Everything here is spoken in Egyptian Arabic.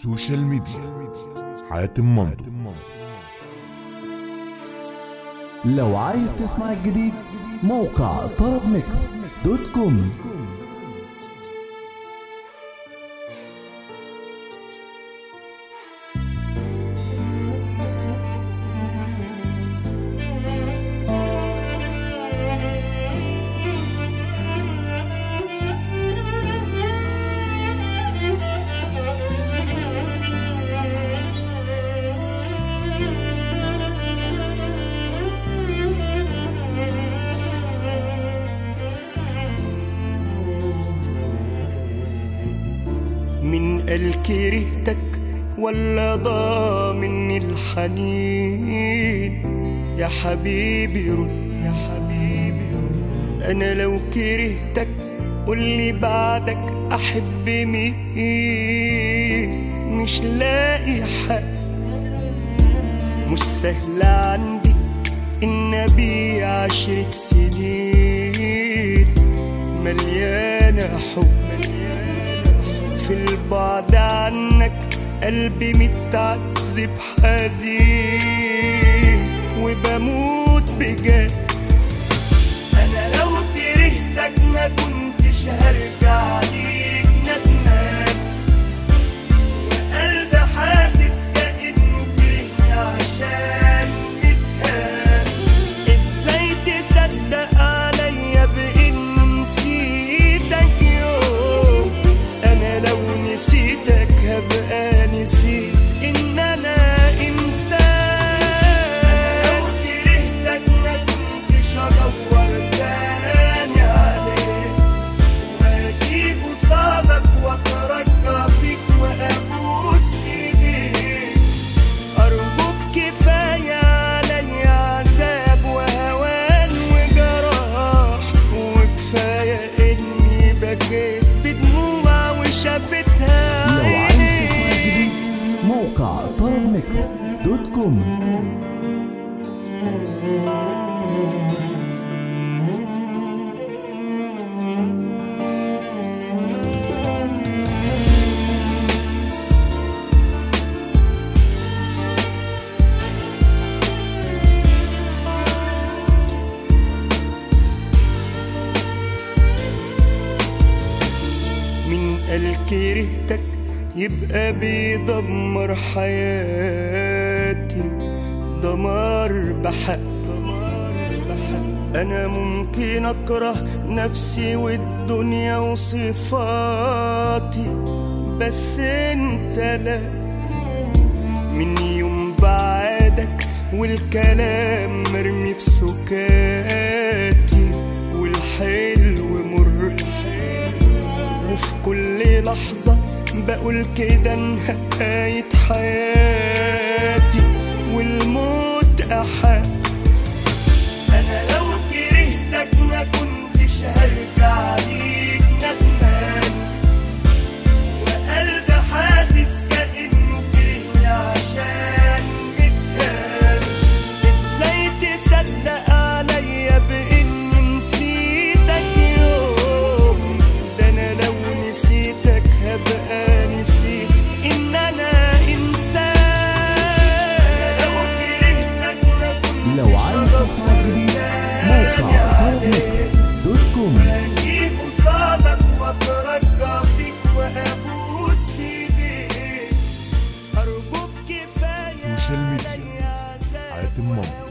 سوشيال ميديا حاتم مندو لو عايز تسمع الجديد موقع طرب ميكس دوت كوم من قال كرهتك ولا ضامن الحنين يا حبيبي رد يا حبيبي رد انا لو كرهتك قولي بعدك احب مين مش لاقي حق مش سهل عندي ان ابيع عشرة سنين مليانة حب مليانة حب في البعد عنك قلبي متعذب حزين وبموت بجد انا لو كرهتك ما كنتش هرجع ليك ندمان وقلبي حاسس كأنه كرهني عشان متهان ازاي تصدق عليا بإني نسيتك يوم انا لو نسيتك هبقى نسيت ان انا انسان لو كرهتك ما كنتش هدور تاني عليك واجي قصادك واترجى فيك وابوس ايديك ارجوك كفايه عليا عذاب وهوان وجراح وكفايه اني بكيت بدموع وشافتها لو عايز تسمع عينيك الجديد موقع طرب ميكس دوت كوم من قال كرهتك يبقى بيدمر حياتي دمار بحق دمار بحق انا ممكن اكره نفسي والدنيا وصفاتي بس انت لا من يوم بعدك والكلام مرمي في سكاتي والحلو مر وفي كل لحظة بقول كده نهاية حياتي والموت أحق أنا لو كرهتك ما كنتش هرجع ليك ندمان وقلبي حاسس كأنه كرهني عشان متهان ازاي تصدق عليا بإني نسيتك يوم ده أنا لو نسيتك هبقى نسيت إن أنا إنسان لو كرهتك ما كنتش لو عايز تسمع الجديد موقع طرب ميكس دوت كوم اجي قصادك واترجى فيك وابوس ايديك ارجوك كفايه سوشيال ميديا عليا عذاب حاتم مندو